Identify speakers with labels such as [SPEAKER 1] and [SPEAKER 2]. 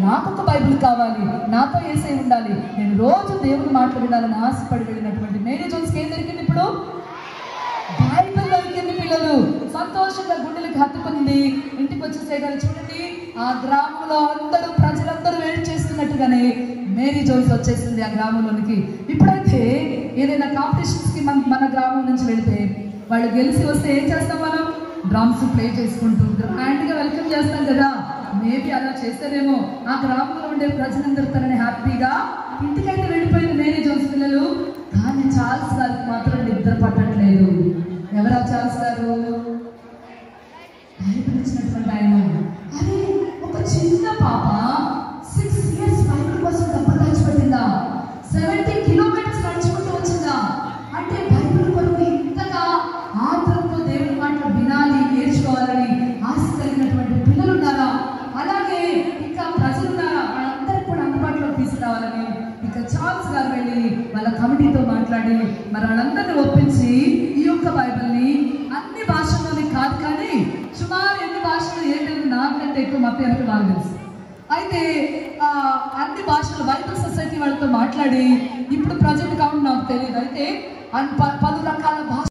[SPEAKER 1] నాకు ఒక బైబిల్ కావాలి నాతో ఏసై ఉండాలి నేను రోజు దేవుని మాటలు వినాలని ఆశపడి వెళ్ళినటువంటి మేరీ జోన్స్కి ఏం జరిగింది ఇప్పుడు బైబిల్ దొరికింది పిల్లలు సంతోషంగా గుండెలకు హత్తుకుంది ఇంటికి వచ్చేసేయగానే చూడండి ఆ గ్రామంలో అందరూ ప్రజలందరూ వెయిట్ చేస్తున్నట్టుగానే మేరీ జోన్స్ వచ్చేసింది ఆ గ్రామంలోనికి ఇప్పుడైతే ఏదైనా కాంపిటీషన్స్ కి మన మన గ్రామం నుంచి వెళితే వాళ్ళు గెలిచి వస్తే ఏం చేస్తాం మనం డ్రమ్స్ ప్లే చేసుకుంటూ గ్రాండ్ గా వెల్కమ్ చేస్తాం కదా మేబీ అలా చేస్తేనేమో ఆ గ్రామంలో ఉండే ప్రజలందరూ తనని హ్యాపీగా ఇంటికైతే వెళ్ళిపోయింది మేరీ జోన్స్ పిల్లలు కానీ చార్ల్స్ గారికి మాత్రం నిద్ర పట్టట్లేదు ఎవరా చార్ల్స్ గారు బైబిల్ ఇచ్చినటువంటి ఆయన అరే ఒక చిన్న పాప సిక్స్ ఇయర్స్ బైబిల్ కోసం డబ్బులు దాచిపెట్టిందా సెవెంటీ కిలోమీటర్స్ నడుచుకుంటూ వచ్చిందా అంటే బైబిల్ కొరకు ఇంతగా ఆత్రంతో దేవుని మాటలు వినాలి నేర్చుకోవాలని ఆశ కలిగినటువంటి పిల్లలు ఉన్నారా అలాగే ఇంకా ప్రజలు ఉన్నారా వాళ్ళందరికీ కూడా అందుబాటులోకి తీసుకురావాలని ఇక చార్ల్స్ గారు వెళ్ళి వాళ్ళ కమిటీతో మాట్లాడి మరి వాళ్ళందరినీ ఒప్పించి ఈ యొక్క బైబిల్ని అన్ని భాషల్లోని కాదు కానీ సుమారు ఎన్ని భాషలు ఏంటంటే నాకంటే ఎక్కువ మా పేరు నాకు తెలుసు అయితే ఆ, అన్ని భాషలు బైబిల్ సొసైటీ వాళ్ళతో మాట్లాడి ఇప్పుడు ప్రజెంట్ కౌంట్ నాకు తెలియదు అయితే అన్- ప- పలు రకాల భాష